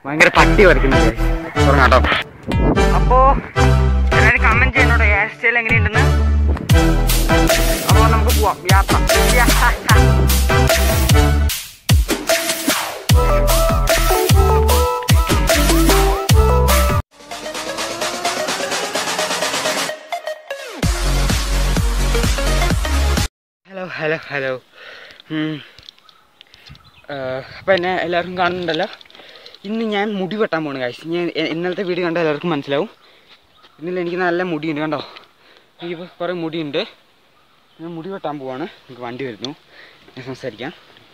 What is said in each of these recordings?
ഭയങ്കര പട്ടി വരയ്ക്കുന്നത് തുടങ്ങാട്ടോ അപ്പോ എല്ലാവരും കമന്റ് ചെയ്യുന്നുണ്ടോ ഹെയർ സ്റ്റൈൽ എങ്ങനെയുണ്ടെന്ന് അപ്പോൾ നമുക്ക് പോവാം യാത്ര ഹലോ ഹലോ ഹലോ അപ്പോൾ എന്നെ എല്ലാവർക്കും കാണുന്നുണ്ടല്ലോ ഇന്ന് ഞാൻ മുടി വെട്ടാൻ പോണു കാശ് ഞാൻ എ- ഇന്നലത്തെ വീഡിയോ കണ്ടാൽ എല്ലാവർക്കും മനസ്സിലാവും ഇന്നലെ എനിക്ക് നല്ല മുടിയുണ്ട് കണ്ടോ എനിക്കിപ്പോൾ കുറേ മുടിയുണ്ട് ഞാൻ മുടി വെട്ടാൻ പോവാണ് എനിക്ക് വണ്ടി വരുന്നു ഞാൻ സംസാരിക്കാം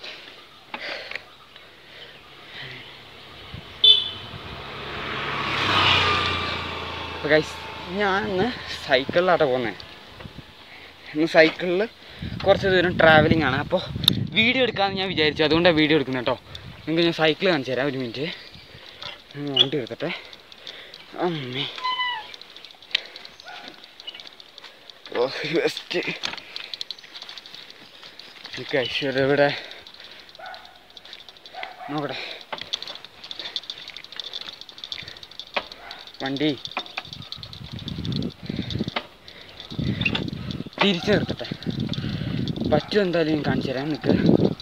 അപ്പോൾ ഗൈസ് ഞാൻ ഇന്ന് സൈക്കിളിലാട്ടോ പോകുന്നത് ഇന്ന് സൈക്കിളിൽ കുറച്ച് ദൂരം ട്രാവലിംഗ് ആണ് അപ്പോൾ വീഡിയോ എടുക്കാമെന്ന് ഞാൻ വിചാരിച്ചു അതുകൊണ്ടാണ് വീഡിയോ എടുക്കുന്നത് കേട്ടോ നിങ്ങൾക്ക് ഞാൻ സൈക്കിൾ കാണിച്ചു തരാം ഒരു മിനിറ്റ് ഞാൻ വണ്ടി എടുക്കട്ടെ അമ്മേ ഓ ബെസ്റ്റ് ഐശ്വര്യ ഇവിടെ നോക്കട്ടെ വണ്ടി തിരിച്ചു നിർത്തട്ടെ പറ്റും എന്തായാലും ഞാൻ കാണിച്ചു തരാം നിൽക്ക്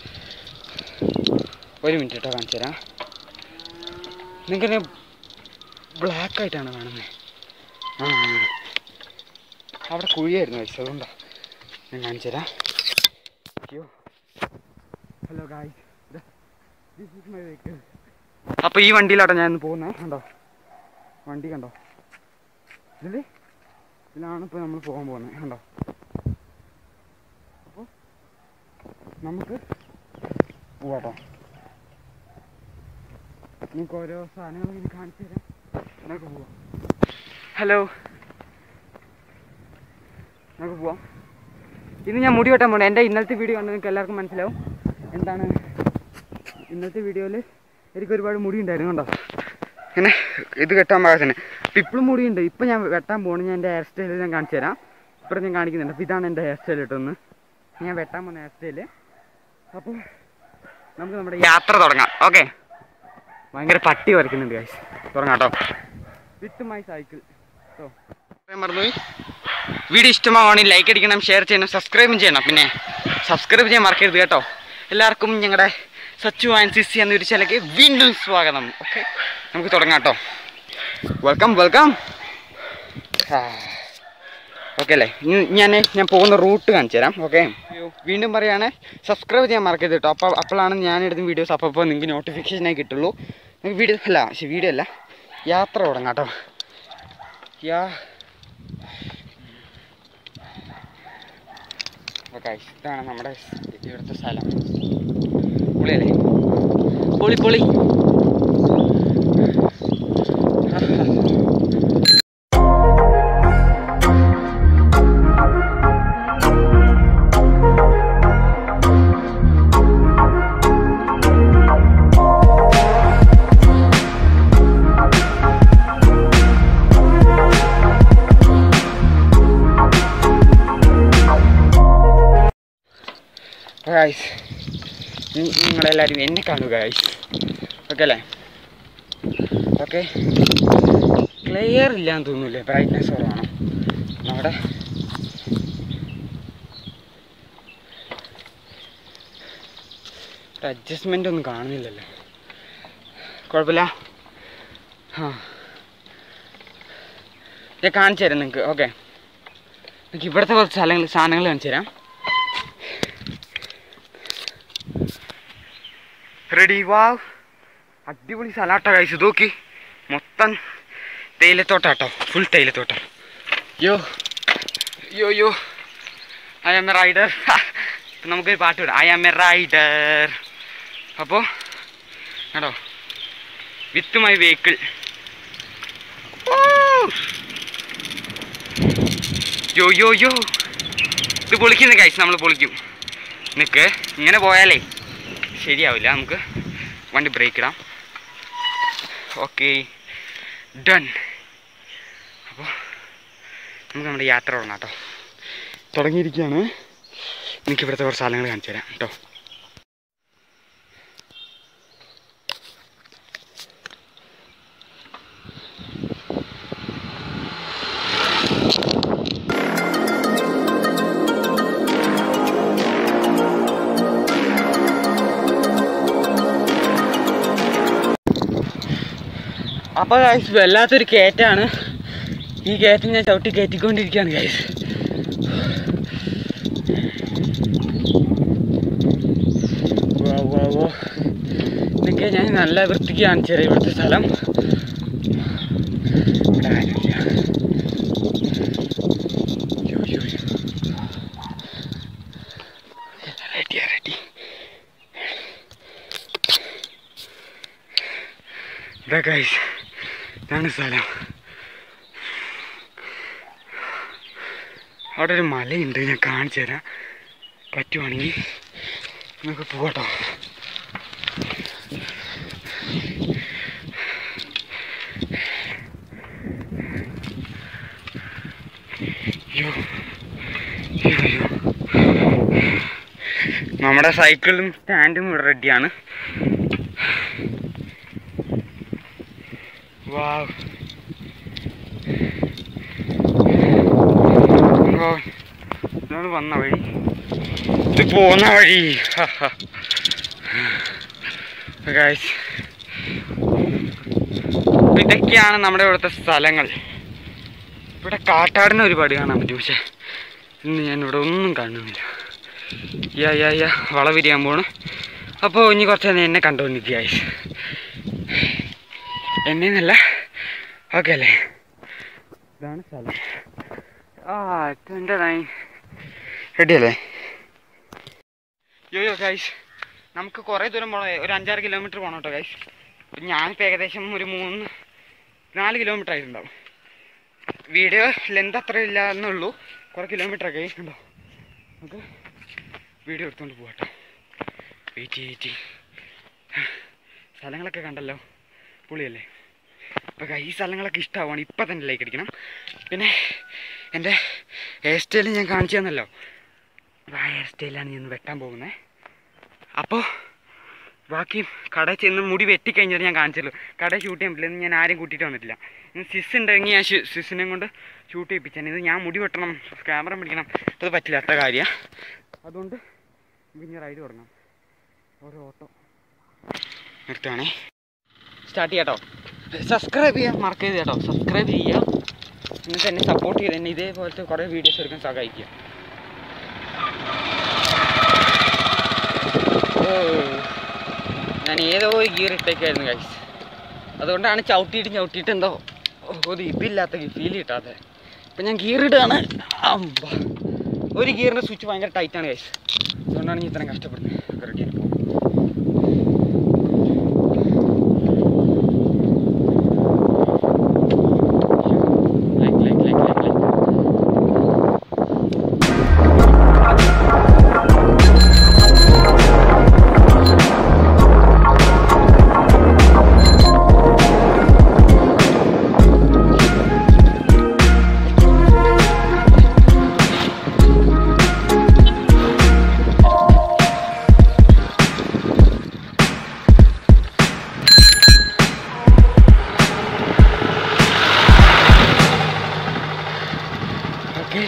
ഒരു മിനിറ്റ് കേട്ടോ കാണിച്ചു തരാം നിങ്ങൾക്ക് ബ്ലാക്ക് ആയിട്ടാണ് കാണുന്നത് ആ അവിടെ കുഴിയായിരുന്നു കഴിച്ചത് അതുകൊണ്ടാണ് ഞാൻ കാണിച്ചു തരാം അയ്യോ hello guy this is my vehicle അപ്പോൾ ഈ വണ്ടിയിലാട്ടോ ഞാൻ ഇന്ന് പോകുന്നത് കണ്ടോ വണ്ടി കണ്ടോ ഇതില് ഇതിലാണ് ഇപ്പോൾ നമ്മൾ പോകാൻ പോകുന്നത് കണ്ടോ അപ്പോൾ നമുക്ക് പോവാട്ടോ നമുക്ക് ഓരോ സാധനങ്ങൾ ഇങ്ങനെ കാണിച്ചു തരാം നമുക്ക് പോവാം ഹലോ നമുക്ക് പോവാം ഇന്ന് ഞാൻ മുടി വെട്ടാൻ പോകണം എൻ്റെ ഇന്നലത്തെ വീഡിയോ കണ്ട് നിങ്ങൾക്ക് എല്ലാവർക്കും മനസ്സിലാവും എന്താണ് ഇന്നത്തെ വീഡിയോയിൽ എനിക്ക് ഒരുപാട് മുടി ഉണ്ടായിരുന്നു കണ്ടോ ഇങ്ങനെ ഇത് കെട്ടാൻ പാകത്തിന് അപ്പം ഇപ്പോഴും മുടിയുണ്ട് ഇപ്പം ഞാൻ വെട്ടാൻ പോകണം ഞാൻ എൻ്റെ ഹെയർ സ്റ്റൈൽ ഞാൻ കാണിച്ചു തരാം ഇപ്പം ഞാൻ കാണിക്കുന്നുണ്ട് അപ്പോൾ ഇതാണ് എൻ്റെ ഹെയർ സ്റ്റൈൽ കിട്ടുന്നത് ഞാൻ വെട്ടാൻ പോകുന്ന ഹെയർ സ്റ്റൈൽ അപ്പോൾ നമുക്ക് നമ്മുടെ യാത്ര തുടങ്ങാം ഓക്കെ ഭയങ്കര പട്ടി വരയ്ക്കുന്നുണ്ട് ഗൈസ് തുടങ്ങാം കേട്ടോ വിത്ത് മൈ സൈക്കിൾ കേട്ടോ പറയാൻ മറന്നുപോയി വീഡിയോ ഇഷ്ടമാവുകയാണെങ്കിൽ ലൈക്ക് അടിക്കണം ഷെയർ ചെയ്യണം സബ്സ്ക്രൈബും ചെയ്യണം പിന്നെ സബ്സ്ക്രൈബ് ചെയ്യാൻ മറക്കരുത് കേട്ടോ എല്ലാവർക്കും ഞങ്ങളുടെ സച്ചു ആൻഡ് സിസി എന്ന ഒരു ചിലക്ക് വീണ്ടും സ്വാഗതം ഓക്കെ നമുക്ക് തുടങ്ങാം കേട്ടോ വെൽക്കം വെൽക്കം ഓക്കെ അല്ലേ ഇനി ഞാൻ ഞാൻ പോകുന്ന റൂട്ട് കാണിച്ചു തരാം ഓക്കെ വീണ്ടും പറയുകയാണ് സബ്സ്ക്രൈബ് ചെയ്യാൻ മറക്കരുത് കേട്ടോ അപ്പോൾ അപ്പോഴാണ് ഞാൻ എടുത്ത വീഡിയോസ് അപ്പോൾ അപ്പോൾ നിങ്ങൾക്ക് നോട്ടിഫിക്കേഷനായി കിട്ടുള്ളൂ നിങ്ങൾക്ക് വീഡിയോ അല്ല പക്ഷേ വീഡിയോ അല്ല യാത്ര തുടങ്ങാം കേട്ടോ യാ ഓക്കെ ഇതാണ് നമ്മുടെ ഇവിടുത്തെ സ്ഥലം പൊളിയല്ലേ പൊളി പൊളി ഗായ്സ് നിങ്ങളെല്ലാവരും എന്നെ കാണുക ഗായ്സ് ഓക്കെ അല്ലേ ഓക്കെ ക്ലിയർ ഇല്ലാന്ന് തോന്നുന്നില്ലേ ബ്രൈറ്റ്നെസ് കുറവാണ് നമ്മുടെ അഡ്ജസ്റ്റ്മെൻ്റ് ഒന്നും കാണുന്നില്ലല്ലോ കുഴപ്പമില്ല ആ ഞാൻ കാണിച്ചു തരാം നിങ്ങൾക്ക് ഓക്കെ നിങ്ങൾക്ക് ഇവിടുത്തെ കുറച്ച് സ്ഥലങ്ങൾ സാധനങ്ങൾ കാണിച്ചു തരാം റെഡി വാവ് അടിപൊളി സ്ഥലാട്ടോ കഴിച്ചു നോക്കി മൊത്തം തേയിലത്തോട്ടാട്ടോ ഫുൾ തേയിലത്തോട്ടം യോ യോ യോ ഐ ആം എ റൈഡർ നമുക്കൊരു പാട്ട് വിടാം ഐ ആം എ റൈഡർ അപ്പോൾ കേട്ടോ വിത്ത് മൈ വെഹിക്കിൾ യോ യോ യോ ഇത് പൊളിക്കുന്ന കഴിച്ച് നമ്മൾ പൊളിക്കും നിൽക്ക് ഇങ്ങനെ പോയാലേ ശരിയാവില്ല നമുക്ക് വണ്ടി ബ്രേക്ക് ഇടാം ഓക്കെ ഡൺ അപ്പോൾ നമുക്ക് നമ്മുടെ യാത്ര തുടങ്ങാം കേട്ടോ തുടങ്ങിയിരിക്കുകയാണ് എനിക്ക് ഇവിടുത്തെ കുറച്ച് സ്ഥലങ്ങൾ കാണിച്ചു തരാം കേട്ടോ അപ്പോൾ ഗൈസ് വല്ലാത്തൊരു കയറ്റാണ് ഈ കയറ്റം ഞാൻ ചവിട്ടി കയറ്റിക്കൊണ്ടിരിക്കുകയാണ് ഗൈസ് വാ വാ വാ ഇതൊക്കെ ഞാൻ നല്ല വൃത്തിക്ക് കാണിച്ചു തരാം ഇവിടുത്തെ സ്ഥലം ഇവിടെ ആരുമില്ല യ്യോ, യ്യോ, യ്യോ. റെഡിയാ റെഡി ഇതാ ഗൈസ് ഇതാണ് സ്ഥലം അവിടെ ഒരു മലയുണ്ട് ഞാൻ കാണിച്ചു തരാം പറ്റുവാണെങ്കിൽ നമുക്ക് പോകട്ടോ അയ്യോ അയ്യോ അയ്യോ നമ്മുടെ സൈക്കിളും സ്റ്റാൻഡും ഇവിടെ റെഡിയാണ് വാവ് ഓ ഇതാണ് വന്ന വഴി ഇത് പോന്ന വഴി ഗായ്സ് ഇതൊക്കെയാണ് നമ്മുടെ ഇവിടുത്തെ സ്ഥലങ്ങൾ ഇവിടെ കാട്ടാടിനെ ഒരുപാട് കാണാൻ പറ്റും പക്ഷെ ഇന്ന് ഞാൻ ഇവിടെ ഒന്നും കാണുന്നില്ല യാ യാ യാ വളവിരിയാൻ പോണ് അപ്പോൾ ഇനി കുറച്ച് നേരം എന്നെ കണ്ടുകൊണ്ടിരിക്കുക ഗായ്സ് എന്നെ എന്നല്ല ഓക്കെ അല്ലേ ഇതാണ് സ്ഥലം ആ എൻ്റെ നൈ റെഡി അല്ലേ യോ യോ ഗൈസ് നമുക്ക് കുറേ ദൂരം പോകണം ഒരു അഞ്ചാറ് കിലോമീറ്റർ പോകണം കേട്ടോ ഗൈസ് അപ്പം ഞാനിപ്പോൾ ഏകദേശം ഒരു മൂന്ന് നാല് കിലോമീറ്റർ ആയിട്ടുണ്ടാവും വീഡിയോ ലെന്ത് അത്ര ഇല്ല എന്നുള്ളൂ കുറേ കിലോമീറ്റർ ഒക്കെ ഉണ്ടോ നമുക്ക് വീഡിയോ എടുത്തുകൊണ്ട് പോകട്ടോ വെയിറ്റ് വെയിറ്റ് സ്ഥലങ്ങളൊക്കെ കണ്ടല്ലോ പുളിയല്ലേ അപ്പോൾ ഈ സ്ഥലങ്ങളൊക്കെ ഇഷ്ടമാവാണ് ഇപ്പം തന്നെ ലൈക്ക് അടിക്കണം പിന്നെ എൻ്റെ ഹെയർ സ്റ്റൈൽ ഞാൻ കാണിച്ചു തന്നല്ലോ ആ ഹെയർ സ്റ്റൈലാണ് ഞാൻ വെട്ടാൻ പോകുന്നത് അപ്പോൾ ബാക്കി കടയിൽ ചെന്ന് മുടി വെട്ടിക്കഴിഞ്ഞാൽ ഞാൻ കാണിച്ചല്ലോ കടയിൽ ഷൂട്ട് ചെയ്യാൻ പറ്റില്ല ഇന്ന് ഞാൻ ആരും കൂട്ടിയിട്ട് വന്നിട്ടില്ല ഇന്ന് സിസ് ഉണ്ടെങ്കിൽ ഞാൻ ഷി- സിസിനെ കൊണ്ട് ഷൂട്ട് ചെയ്യിപ്പിച്ചാൽ ഇത് ഞാൻ മുടി വെട്ടണം ക്യാമറ പിടിക്കണം അത് പറ്റില്ലാത്ത കാര്യമാണ് അതുകൊണ്ട് നമുക്ക് ഇനി റൈഡ് തുടങ്ങാം ഓരോ ഓട്ടോ നിർത്തുവാണേ സ്റ്റാർട്ട് ചെയ്യാട്ടോ സബ്സ്ക്രൈബ് ചെയ്യാൻ മറക്കരുത് കേട്ടോ സബ്സ്ക്രൈബ് ചെയ്യുക എന്നിട്ട് എന്നെ സപ്പോർട്ട് ചെയ്ത് എന്നെ ഇതേപോലത്തെ കുറേ വീഡിയോസ് എടുക്കാൻ സഹായിക്കുക ഓ ഞാൻ ഏതോ ഒരു ഗിയർ ഇട്ടേക്കായിരുന്നു ഗൈസ് അതുകൊണ്ടാണ് ചവിട്ടിയിട്ട് ചവിട്ടിയിട്ട് എന്തോ ഒരു ഇതില്ലാത്ത ഫീൽ കിട്ടാതെ ഇപ്പം ഞാൻ ഗിയർ ഇടുകയാണ് അമ്പ ഒരു ഗിയറിൻ്റെ സ്വിച്ച് ഭയങ്കര ടൈറ്റാണ് ഗൈസ് അതുകൊണ്ടാണ് ഞാൻ ഇത്രയും കഷ്ടപ്പെടുന്നത് റെഡിയാണ് like like like like like okay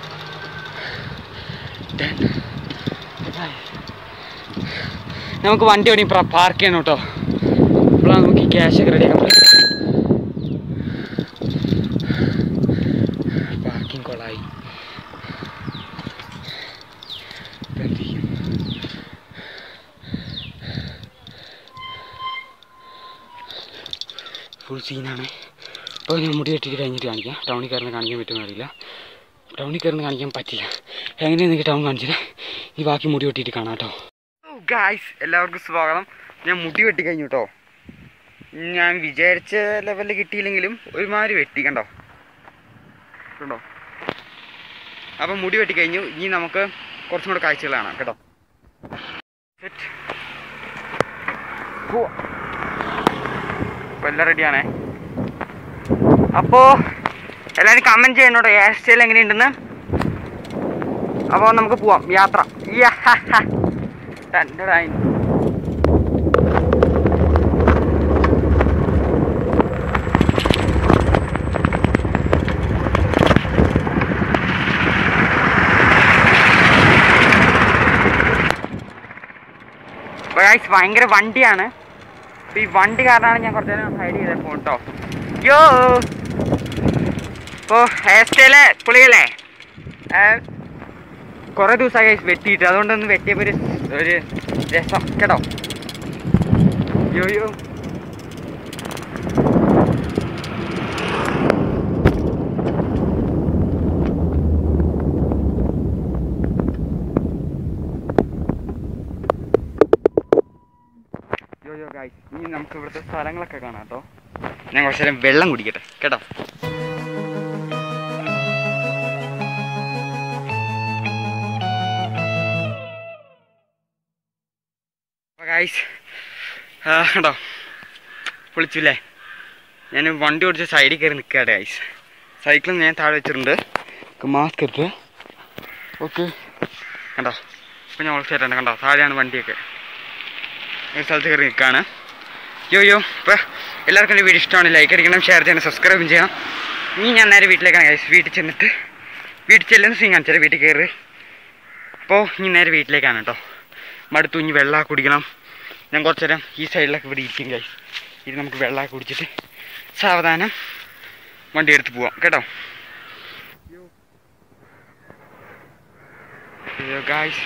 നമുക്ക് വണ്ടി എവിടെയും പാർക്ക് ചെയ്യണം കേട്ടോ അപ്പോഴാണ് നമുക്ക് ക്യാഷ് ഒക്കെ റെഡിയാക്കാൻ പറ്റും പാർക്കിംഗ് കൊളായി ഇപ്പൊ എന്ത് ചെയ്യും? ഫുൾ സീനാണ് അപ്പോൾ ഞാൻ മുടി കെട്ടിയിട്ട് കഴിഞ്ഞിട്ട് കാണിക്കാം ടൗണിൽ കയറുന്ന കാണിക്കാൻ പറ്റുമെന്ന് അറിയില്ല ടൗണിൽ കയറുന്ന കാണിക്കാൻ പറ്റില്ല എങ്ങനെയാണ് എനിക്ക് ടൗൺ കാണിച്ചില്ല ഈ ബാക്കി മുടി വെട്ടിയിട്ട് കാണാം കേട്ടോ ഗായ്സ് എല്ലാവർക്കും സ്വാഗതം ഞാൻ മുടി വെട്ടി കഴിഞ്ഞു കേട്ടോ ഞാൻ വിചാരിച്ച ലെവലിൽ കിട്ടിയില്ലെങ്കിലും ഒരുമാതിരി വെട്ടി കണ്ടോ കണ്ടോ അപ്പം മുടി വെട്ടി കഴിഞ്ഞു ഇനി നമുക്ക് കുറച്ചും കൂടെ കാഴ്ചകൾ കാണാം കേട്ടോ സെറ്റ് അപ്പോൾ എല്ലാം റെഡിയാണേ അപ്പോൾ എല്ലാവരും കമൻറ്റ് ചെയ്യണോട്ടോ ഹെയർ സ്റ്റൈൽ എങ്ങനെയുണ്ടെന്ന് അപ്പോൾ നമുക്ക് പോവാം യാത്ര യാ, ഹ, ഹ. ടണ്ടടായി. അപ്പോൾ guys, ഭയങ്കര വണ്ടിയാണ് അപ്പോൾ ഈ വണ്ടി കാരണമാണ് ഞാൻ കുറച്ച് നേരം സൈഡ് ചെയ്തത് ഫോൺ കേട്ടോ യോ ഇപ്പോൾ ഹെയർ സ്റ്റൈല് പുളിയല്ലേ കുറേ ദിവസമായി വെട്ടിയിട്ട് അതുകൊണ്ടൊന്ന് വെട്ടിയപ്പോൾ ഒരു ഒരു രസം കേട്ടോ യോ യോ യോ യോ ഗായ്സ് ഇനി നമുക്ക് ഇവിടുത്തെ സ്ഥലങ്ങളൊക്കെ കാണാം കേട്ടോ ഞാൻ കുറച്ച് നേരം വെള്ളം കുടിക്കട്ടെ കേട്ടോ ഗായ്സ് കേട്ടോ പൊളിച്ചില്ലേ ഞാൻ വണ്ടി ഓടിച്ച് സൈഡിൽ കയറി നിൽക്കാട്ടെ ഗായ്സ് സൈക്കിൾ ഞാൻ താഴെ വെച്ചിട്ടുണ്ട് മാസ്ക് ഇട്ട് ഓക്കെ കണ്ടോ ഇപ്പം ഞാൻ ഓൾസൈറ്റാണ് കണ്ടോ താഴെയാണ് വണ്ടിയൊക്കെ ഒരു സ്ഥലത്ത് കയറി നിൽക്കുകയാണ് യോ യോ ഇപ്പോൾ എല്ലാവർക്കും എൻ്റെ വീഡിയോ ഇഷ്ടമാണ് ലൈക്ക് അടിക്കണം ഷെയർ ചെയ്യണം സബ്സ്ക്രൈബ് ചെയ്യണം ഇനി ഞാൻ നേരെ വീട്ടിലേക്കാണ് ഗൈസ് വീട്ടിൽ ചെന്നിട്ട് വീട്ടിൽ ചെല്ലുന്ന സീൻ കാണിച്ചാൽ വീട്ടിൽ കയറി അപ്പോൾ ഇനി നേരെ വീട്ടിലേക്കാണ് കേട്ടോ മടുത്തു ഇനി വെള്ളം കുടിക്കണം ഞാൻ കുറച്ച് നേരം ഈ സൈഡിലൊക്കെ ഇവിടെ ഇരിക്കും ഗൈസ് ഇത് നമുക്ക് വെള്ളമൊക്കെ കുടിച്ചിട്ട് സാവധാനം വണ്ടി എടുത്ത് പോവാം കേട്ടോ അയ്യോ ഗായ്സ്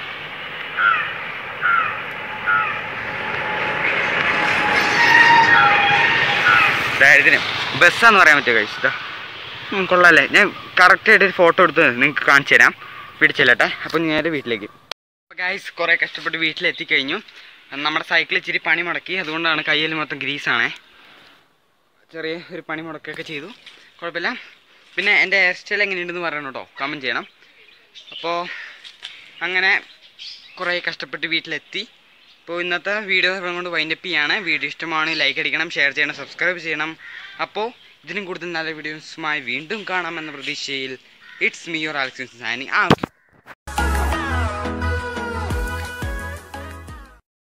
ദാരിദ്ര്യം ബസ്സാന്ന് പറയാൻ പറ്റുമോ ഗൈസ് ഇതാ ഉം, കൊള്ളാല്ലേ ഞാൻ കറക്റ്റായിട്ട് ഒരു ഫോട്ടോ എടുത്ത് നിങ്ങൾക്ക് കാണിച്ചു തരാം പിടിച്ചില്ലട്ടെ അപ്പം നേരെ വീട്ടിലേക്ക് ഗൈസ് കുറേ കഷ്ടപ്പെട്ട് വീട്ടിലെത്തിക്കഴിഞ്ഞു നമ്മുടെ സൈക്കിൾ ഇച്ചിരി പണി മുടക്കി അതുകൊണ്ടാണ് കയ്യിൽ മൊത്തം ഗ്രീസാണേ ചെറിയ ഒരു പണി മുടക്കൊക്കെ ചെയ്തു കുഴപ്പമില്ല പിന്നെ എൻ്റെ ഹെയർ സ്റ്റൈൽ എങ്ങനെയുണ്ടെന്ന് പറയണം കേട്ടോ കമൻറ്റ് ചെയ്യണം അപ്പോൾ അങ്ങനെ കുറേ കഷ്ടപ്പെട്ട് വീട്ടിലെത്തി അപ്പോൾ ഇന്നത്തെ വീഡിയോ കൊണ്ട് വൈൻഡപ്പ് ചെയ്യാണ് വീഡിയോ ഇഷ്ടമാണ് ലൈക്ക് അടിക്കണം ഷെയർ ചെയ്യണം സബ്സ്ക്രൈബ് ചെയ്യണം അപ്പോൾ ഇതിനും കൂടുതൽ നല്ല വീഡിയോസുമായി വീണ്ടും കാണാമെന്ന പ്രതീക്ഷയിൽ ഇറ്റ്സ് മീ യുവർ ആൽക്സിൻ സാനി ആ